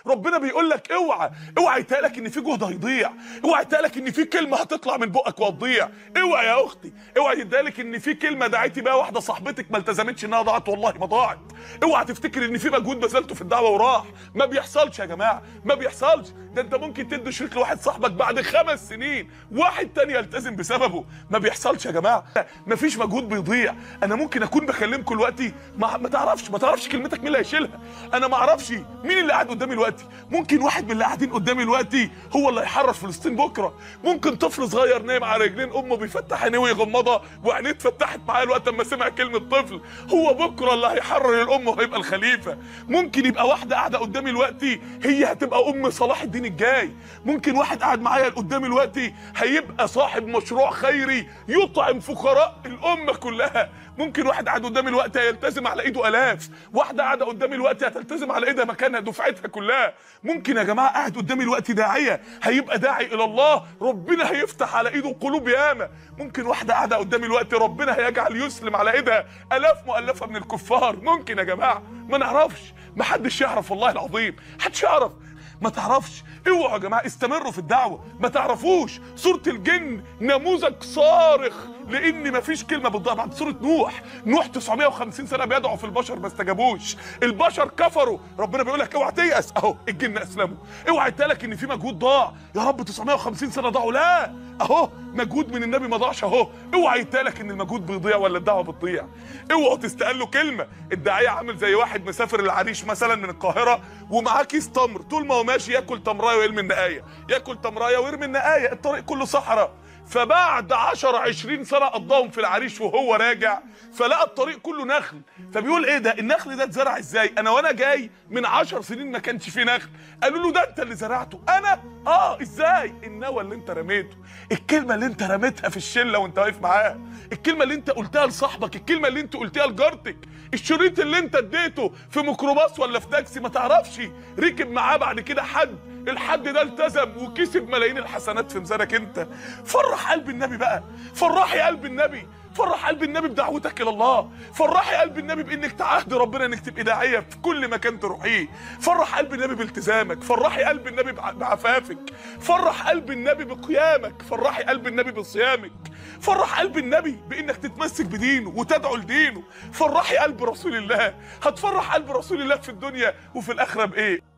ربنا بيقول لك اوعى اوعى يتقالك ان في جهد هيضيع اوعى يتقالك ان في كلمه هتطلع من بقك وهتضيع اوعى يا اختي اوعى يتقالك ان في كلمه دعيتي بيها واحده صاحبتك ما التزمتش انها ضاعت والله ما ضاعت اوعى تفتكر ان في مجهود بذلته في الدعوه وراح ما بيحصلش يا جماعه ما بيحصلش ده انت ممكن تدي شريك لواحد صاحبك بعد خمس سنين واحد تاني يلتزم بسببه ما بيحصلش يا جماعه مفيش مجهود بيضيع انا ممكن اكون بكلمكم دلوقتي ما, ما تعرفش ما تعرفش كلمتك مين اللي هيشيلها انا ما اعرفش مين اللي قاعد قدامي دلوقتي ممكن واحد من اللي قاعدين قدامي دلوقتي هو اللي هيحرر فلسطين بكره ممكن طفل صغير نايم على رجلين امه بيفتح عينيه ويغمضها وعينيه اتفتحت معاه الوقت اما سمع كلمه طفل هو بكره اللي هيحرر الام وهيبقى الخليفه ممكن يبقى واحده قاعده قدامي دلوقتي هي هتبقى ام صلاح الدين الجاي ممكن واحد قاعد معايا قدامي دلوقتي هيبقى صاحب مشروع خيري يطعم فقراء الامه كلها ممكن واحد قاعد قدامي الوقت هيلتزم على ايده الاف واحده قاعده قدامي الوقت هتلتزم على ايدها مكانها دفعتها كلها ممكن يا جماعه قاعد قدامي الوقت داعيه هيبقى داعي الى الله ربنا هيفتح على ايده قلوب ياما ممكن واحده قاعده قدامي الوقت ربنا هيجعل يسلم على ايدها الاف مؤلفه من الكفار ممكن يا جماعه ما نعرفش ما حدش يعرف والله العظيم محدش يعرف ما تعرفش اوعوا يا جماعه استمروا في الدعوه ما تعرفوش سوره الجن نموذج صارخ لان مفيش كلمه بتضيع بعد سوره نوح نوح 950 سنه بيدعو في البشر ما استجابوش البشر كفروا ربنا بيقول لك اوعى تيأس اهو الجن اسلموا اوعى يتقالك ان في مجهود ضاع يا رب 950 سنه ضاعوا لا اهو مجهود من النبي ما ضاعش اهو اوعى يتقالك ان المجهود بيضيع ولا الدعوه بتضيع اوعوا تستقلوا كلمه الداعيه عامل زي واحد مسافر العريش مثلا من القاهره ومعاه كيس تمر طول ما هو ماشي ياكل تمرايه ويرمي النقايه ياكل تمرايه ويرمي النقايه الطريق كله صحراء فبعد 10 20 سنه قضاهم في العريش وهو راجع فلقى الطريق كله نخل فبيقول ايه ده النخل ده اتزرع ازاي انا وانا جاي من 10 سنين ما كانش فيه نخل قالوا له ده انت اللي زرعته انا اه ازاي النوى اللي انت رميته الكلمه اللي انت رميتها في الشله وانت واقف معاه الكلمه اللي انت قلتها لصاحبك الكلمه اللي انت قلتها لجارتك الشريط اللي انت اديته في ميكروباص ولا في تاكسي ما تعرفش ركب معاه بعد كده حد الحد ده التزم وكسب ملايين الحسنات في ميزانك انت فرح قلب النبي بقى فرحي قلب النبي فرح قلب النبي بدعوتك الى الله فرحي قلب النبي بانك تعهد ربنا انك تبقي داعيه في كل مكان تروحيه فرح قلب النبي بالتزامك فرحي قلب النبي بع- بعفافك فرح قلب النبي بقيامك فرحي قلب النبي بصيامك فرح قلب النبي بانك تتمسك بدينه وتدعو لدينه فرحي قلب رسول الله هتفرح قلب رسول الله في الدنيا وفي الاخره بايه